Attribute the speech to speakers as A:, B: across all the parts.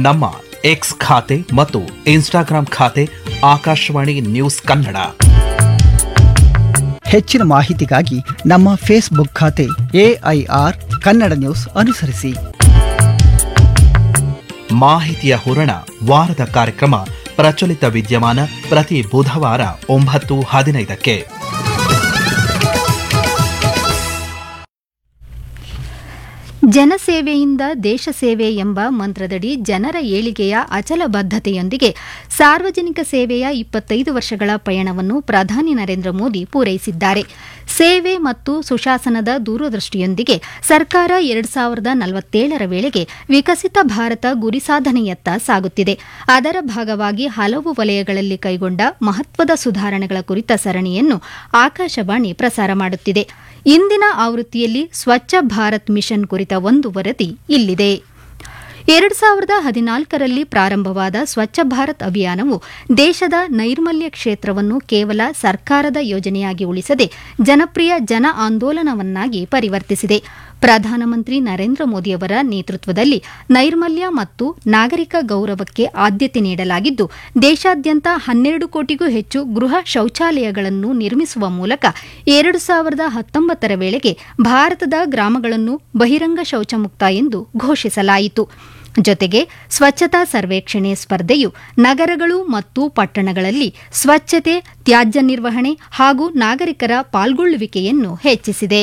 A: ನಮ್ಮ ಎಕ್ಸ್ ಖಾತೆ ಮತ್ತು ಇನ್ಸ್ಟಾಗ್ರಾಂ ಖಾತೆ ಆಕಾಶವಾಣಿ ನ್ಯೂಸ್ ಕನ್ನಡ
B: ಹೆಚ್ಚಿನ ಮಾಹಿತಿಗಾಗಿ ನಮ್ಮ ಫೇಸ್ಬುಕ್ ಖಾತೆ ಎಐಆರ್ ಕನ್ನಡ ನ್ಯೂಸ್ ಅನುಸರಿಸಿ
A: ಮಾಹಿತಿಯ ಹೂರಣ ವಾರದ ಕಾರ್ಯಕ್ರಮ ಪ್ರಚಲಿತ ವಿದ್ಯಮಾನ ಪ್ರತಿ ಬುಧವಾರ ಒಂಬತ್ತು ಹದಿನೈದಕ್ಕೆ
C: ಜನಸೇವೆಯಿಂದ ದೇಶ ಸೇವೆ ಎಂಬ ಮಂತ್ರದಡಿ ಜನರ ಏಳಿಗೆಯ ಅಚಲ ಬದ್ಧತೆಯೊಂದಿಗೆ ಸಾರ್ವಜನಿಕ ಸೇವೆಯ ಇಪ್ಪತ್ತೈದು ವರ್ಷಗಳ ಪಯಣವನ್ನು ಪ್ರಧಾನಿ ನರೇಂದ್ರ ಮೋದಿ ಪೂರೈಸಿದ್ದಾರೆ ಸೇವೆ ಮತ್ತು ಸುಶಾಸನದ ದೂರದೃಷ್ಟಿಯೊಂದಿಗೆ ಸರ್ಕಾರ ಎರಡು ಸಾವಿರದ ನಲವತ್ತೇಳರ ವೇಳೆಗೆ ವಿಕಸಿತ ಭಾರತ ಗುರಿ ಸಾಧನೆಯತ್ತ ಸಾಗುತ್ತಿದೆ ಅದರ ಭಾಗವಾಗಿ ಹಲವು ವಲಯಗಳಲ್ಲಿ ಕೈಗೊಂಡ ಮಹತ್ವದ ಸುಧಾರಣೆಗಳ ಕುರಿತ ಸರಣಿಯನ್ನು ಆಕಾಶವಾಣಿ ಪ್ರಸಾರ ಮಾಡುತ್ತಿದೆ ಇಂದಿನ ಆವೃತ್ತಿಯಲ್ಲಿ ಸ್ವಚ್ಛ ಭಾರತ್ ಮಿಷನ್ ಕುರಿತ ಒಂದು ವರದಿ ಇಲ್ಲಿದೆ ಎರಡು ಸಾವಿರದ ಹದಿನಾಲ್ಕರಲ್ಲಿ ಪ್ರಾರಂಭವಾದ ಸ್ವಚ್ಛ ಭಾರತ್ ಅಭಿಯಾನವು ದೇಶದ ನೈರ್ಮಲ್ಯ ಕ್ಷೇತ್ರವನ್ನು ಕೇವಲ ಸರ್ಕಾರದ ಯೋಜನೆಯಾಗಿ ಉಳಿಸದೆ ಜನಪ್ರಿಯ ಜನ ಆಂದೋಲನವನ್ನಾಗಿ ಪರಿವರ್ತಿಸಿದೆ ಪ್ರಧಾನಮಂತ್ರಿ ನರೇಂದ್ರ ಮೋದಿಯವರ ನೇತೃತ್ವದಲ್ಲಿ ನೈರ್ಮಲ್ಯ ಮತ್ತು ನಾಗರಿಕ ಗೌರವಕ್ಕೆ ಆದ್ಯತೆ ನೀಡಲಾಗಿದ್ದು ದೇಶಾದ್ಯಂತ ಹನ್ನೆರಡು ಕೋಟಿಗೂ ಹೆಚ್ಚು ಗೃಹ ಶೌಚಾಲಯಗಳನ್ನು ನಿರ್ಮಿಸುವ ಮೂಲಕ ಎರಡು ಸಾವಿರದ ಹತ್ತೊಂಬತ್ತರ ವೇಳೆಗೆ ಭಾರತದ ಗ್ರಾಮಗಳನ್ನು ಬಹಿರಂಗ ಶೌಚಮುಕ್ತ ಎಂದು ಘೋಷಿಸಲಾಯಿತು ಜೊತೆಗೆ ಸ್ವಚ್ಛತಾ ಸರ್ವೇಕ್ಷಣೆ ಸ್ಪರ್ಧೆಯು ನಗರಗಳು ಮತ್ತು ಪಟ್ಟಣಗಳಲ್ಲಿ ಸ್ವಚ್ಛತೆ ತ್ಯಾಜ್ಯ ನಿರ್ವಹಣೆ ಹಾಗೂ ನಾಗರಿಕರ ಪಾಲ್ಗೊಳ್ಳುವಿಕೆಯನ್ನು ಹೆಚ್ಚಿಸಿದೆ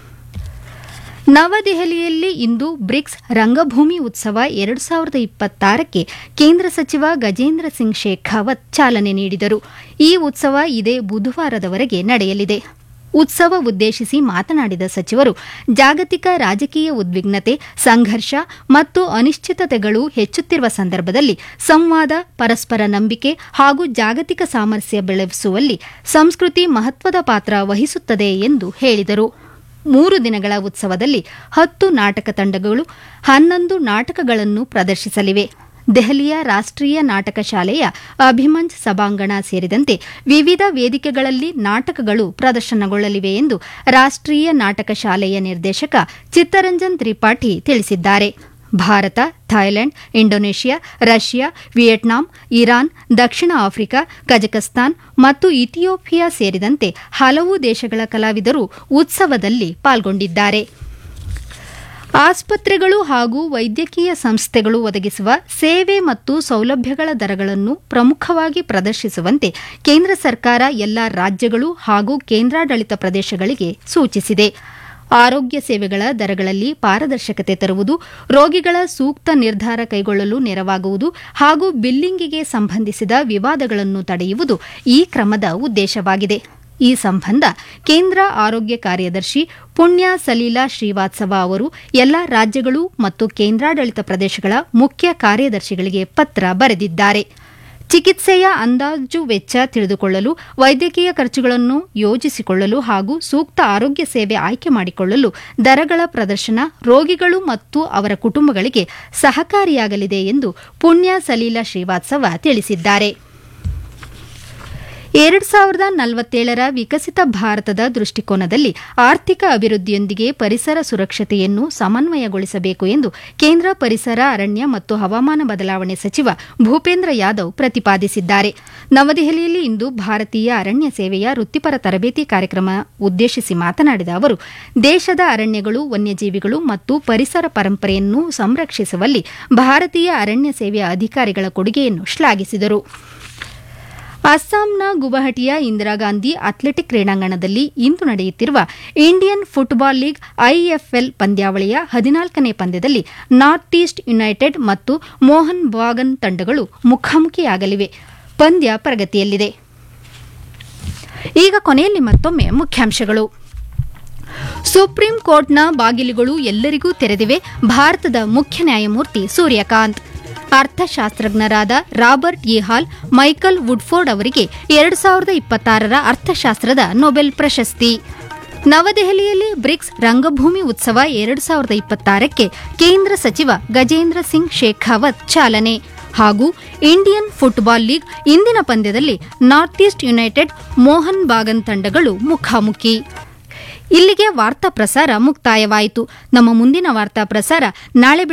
C: ನವದೆಹಲಿಯಲ್ಲಿ ಇಂದು ಬ್ರಿಕ್ಸ್ ರಂಗಭೂಮಿ ಉತ್ಸವ ಎರಡು ಸಾವಿರದ ಇಪ್ಪತ್ತಾರಕ್ಕೆ ಕೇಂದ್ರ ಸಚಿವ ಗಜೇಂದ್ರ ಸಿಂಗ್ ಶೇಖಾವತ್ ಚಾಲನೆ ನೀಡಿದರು ಈ ಉತ್ಸವ ಇದೇ ಬುಧವಾರದವರೆಗೆ ನಡೆಯಲಿದೆ ಉತ್ಸವ ಉದ್ದೇಶಿಸಿ ಮಾತನಾಡಿದ ಸಚಿವರು ಜಾಗತಿಕ ರಾಜಕೀಯ ಉದ್ವಿಗ್ನತೆ ಸಂಘರ್ಷ ಮತ್ತು ಅನಿಶ್ಚಿತತೆಗಳು ಹೆಚ್ಚುತ್ತಿರುವ ಸಂದರ್ಭದಲ್ಲಿ ಸಂವಾದ ಪರಸ್ಪರ ನಂಬಿಕೆ ಹಾಗೂ ಜಾಗತಿಕ ಸಾಮರಸ್ಯ ಬೆಳೆಸುವಲ್ಲಿ ಸಂಸ್ಕೃತಿ ಮಹತ್ವದ ಪಾತ್ರ ವಹಿಸುತ್ತದೆ ಎಂದು ಹೇಳಿದರು ಮೂರು ದಿನಗಳ ಉತ್ಸವದಲ್ಲಿ ಹತ್ತು ನಾಟಕ ತಂಡಗಳು ಹನ್ನೊಂದು ನಾಟಕಗಳನ್ನು ಪ್ರದರ್ಶಿಸಲಿವೆ ದೆಹಲಿಯ ರಾಷ್ಟ್ರೀಯ ನಾಟಕ ಶಾಲೆಯ ಅಭಿಮಂಚ್ ಸಭಾಂಗಣ ಸೇರಿದಂತೆ ವಿವಿಧ ವೇದಿಕೆಗಳಲ್ಲಿ ನಾಟಕಗಳು ಪ್ರದರ್ಶನಗೊಳ್ಳಲಿವೆ ಎಂದು ರಾಷ್ಟ್ರೀಯ ನಾಟಕ ಶಾಲೆಯ ನಿರ್ದೇಶಕ ಚಿತ್ತರಂಜನ್ ತ್ರಿಪಾಠಿ ತಿಳಿಸಿದ್ದಾರೆ Bharat Thailand Indonesia Russia Vietnam Iran ದಕ್ಷಿಣ ಆಫ್ರಿಕಾ ಕಜಕಸ್ತಾನ್ ಮತ್ತು ಇಥಿಯೋಪಿಯಾ ಸೇರಿದಂತೆ ಹಲವು ದೇಶಗಳ ಕಲಾವಿದರು ಉತ್ಸವದಲ್ಲಿ ಪಾಲ್ಗೊಂಡಿದ್ದಾರೆ ಆಸ್ಪತ್ರೆಗಳು ಹಾಗೂ ವೈದ್ಯಕೀಯ ಸಂಸ್ಥೆಗಳು ಒದಗಿಸುವ ಸೇವೆ ಮತ್ತು ಸೌಲಭ್ಯಗಳ ದರಗಳನ್ನು ಪ್ರಮುಖವಾಗಿ ಪ್ರದರ್ಶಿಸುವಂತೆ ಕೇಂದ್ರ ಸರ್ಕಾರ ಎಲ್ಲ ರಾಜ್ಯಗಳು ಹಾಗೂ ಕೇಂದ್ರಾಡಳಿತ ಪ್ರದೇಶಗಳಿಗೆ ಸೂಚಿಸಿದೆ ಆರೋಗ್ಯ ಸೇವೆಗಳ ದರಗಳಲ್ಲಿ ಪಾರದರ್ಶಕತೆ ತರುವುದು ರೋಗಿಗಳ ಸೂಕ್ತ ನಿರ್ಧಾರ ಕೈಗೊಳ್ಳಲು ನೆರವಾಗುವುದು ಹಾಗೂ ಬಿಲ್ಲಿಂಗಿಗೆ ಸಂಬಂಧಿಸಿದ ವಿವಾದಗಳನ್ನು ತಡೆಯುವುದು ಈ ಕ್ರಮದ ಉದ್ದೇಶವಾಗಿದೆ ಈ ಸಂಬಂಧ ಕೇಂದ್ರ ಆರೋಗ್ಯ ಕಾರ್ಯದರ್ಶಿ ಪುಣ್ಯ ಸಲೀಲಾ ಶ್ರೀವಾತ್ಸವ ಅವರು ಎಲ್ಲ ರಾಜ್ಯಗಳು ಮತ್ತು ಕೇಂದ್ರಾಡಳಿತ ಪ್ರದೇಶಗಳ ಮುಖ್ಯ ಕಾರ್ಯದರ್ಶಿಗಳಿಗೆ ಪತ್ರ ಬರೆದಿದ್ದಾರೆ ಚಿಕಿತ್ಸೆಯ ಅಂದಾಜು ವೆಚ್ಚ ತಿಳಿದುಕೊಳ್ಳಲು ವೈದ್ಯಕೀಯ ಖರ್ಚುಗಳನ್ನು ಯೋಜಿಸಿಕೊಳ್ಳಲು ಹಾಗೂ ಸೂಕ್ತ ಆರೋಗ್ಯ ಸೇವೆ ಆಯ್ಕೆ ಮಾಡಿಕೊಳ್ಳಲು ದರಗಳ ಪ್ರದರ್ಶನ ರೋಗಿಗಳು ಮತ್ತು ಅವರ ಕುಟುಂಬಗಳಿಗೆ ಸಹಕಾರಿಯಾಗಲಿದೆ ಎಂದು ಪುಣ್ಯ ಸಲೀಲಾ ಶ್ರೀವಾತ್ಸವ ತಿಳಿಸಿದ್ದಾರೆ ಎರಡು ಸಾವಿರದ ನಲವತ್ತೇಳರ ವಿಕಸಿತ ಭಾರತದ ದೃಷ್ಟಿಕೋನದಲ್ಲಿ ಆರ್ಥಿಕ ಅಭಿವೃದ್ಧಿಯೊಂದಿಗೆ ಪರಿಸರ ಸುರಕ್ಷತೆಯನ್ನು ಸಮನ್ವಯಗೊಳಿಸಬೇಕು ಎಂದು ಕೇಂದ್ರ ಪರಿಸರ ಅರಣ್ಯ ಮತ್ತು ಹವಾಮಾನ ಬದಲಾವಣೆ ಸಚಿವ ಭೂಪೇಂದ್ರ ಯಾದವ್ ಪ್ರತಿಪಾದಿಸಿದ್ದಾರೆ ನವದೆಹಲಿಯಲ್ಲಿ ಇಂದು ಭಾರತೀಯ ಅರಣ್ಯ ಸೇವೆಯ ವೃತ್ತಿಪರ ತರಬೇತಿ ಕಾರ್ಯಕ್ರಮ ಉದ್ದೇಶಿಸಿ ಮಾತನಾಡಿದ ಅವರು ದೇಶದ ಅರಣ್ಯಗಳು ವನ್ಯಜೀವಿಗಳು ಮತ್ತು ಪರಿಸರ ಪರಂಪರೆಯನ್ನು ಸಂರಕ್ಷಿಸುವಲ್ಲಿ ಭಾರತೀಯ ಅರಣ್ಯ ಸೇವೆಯ ಅಧಿಕಾರಿಗಳ ಕೊಡುಗೆಯನ್ನು ಶ್ಲಾಘಿಸಿದರು ಅಸ್ಸಾಂನ ಗುವಾಹಟಿಯ ಇಂದಿರಾಗಾಂಧಿ ಅಥ್ಲೆಟಿಕ್ ಕ್ರೀಡಾಂಗಣದಲ್ಲಿ ಇಂದು ನಡೆಯುತ್ತಿರುವ ಇಂಡಿಯನ್ ಫುಟ್ಬಾಲ್ ಲೀಗ್ ಐಎಫ್ಎಲ್ ಪಂದ್ಯಾವಳಿಯ ಹದಿನಾಲ್ಕನೇ ಪಂದ್ಯದಲ್ಲಿ ನಾರ್ತ್ ಈಸ್ಟ್ ಯುನೈಟೆಡ್ ಮತ್ತು ಮೋಹನ್ ಬಾಗನ್ ತಂಡಗಳು ಮುಖಾಮುಖಿಯಾಗಲಿವೆ ಪಂದ್ಯ ಪ್ರಗತಿಯಲ್ಲಿದೆ ಈಗ ಕೊನೆಯಲ್ಲಿ ಮತ್ತೊಮ್ಮೆ ಮುಖ್ಯಾಂಶಗಳು ಸುಪ್ರೀಂ ಕೋರ್ಟ್ನ ಬಾಗಿಲುಗಳು ಎಲ್ಲರಿಗೂ ತೆರೆದಿವೆ ಭಾರತದ ಮುಖ್ಯ ನ್ಯಾಯಮೂರ್ತಿ ಸೂರ್ಯಕಾಂತ್ ಅರ್ಥಶಾಸ್ತ್ರಜ್ಞರಾದ Robert A Hall Michael Woodford ಅವರಿಗೆ ಎರಡು ಸಾವಿರದ ಇಪ್ಪತ್ತಾರರ ಅರ್ಥಶಾಸ್ತ್ರದ ನೊಬೆಲ್ ಪ್ರಶಸ್ತಿ ನವದೆಹಲಿಯಲ್ಲಿ ಬ್ರಿಕ್ಸ್ ರಂಗಭೂಮಿ ಉತ್ಸವ ಎರಡು ಸಾವಿರದ ಇಪ್ಪತ್ತಾರಕ್ಕೆ ಕೇಂದ್ರ ಸಚಿವ ಗಜೇಂದ್ರ ಸಿಂಗ್ ಶೇಖಾವತ್ ಚಾಲನೆ ಹಾಗೂ ಇಂಡಿಯನ್ ಫುಟ್ಬಾಲ್ ಲೀಗ್ ಇಂದಿನ ಪಂದ್ಯದಲ್ಲಿ North East United Mohun Bagan ತಂಡಗಳು ಮುಖಾಮುಖಿ ಇಲ್ಲಿಗೆ ವಾರ್ತಾ ಪ್ರಸಾರ ಮುಕ್ತಾಯವಾಯಿತು ನಮ್ಮ ಮುಂದಿನ ವಾರ್ತಾ ಪ್ರಸಾರ ನಾಳೆ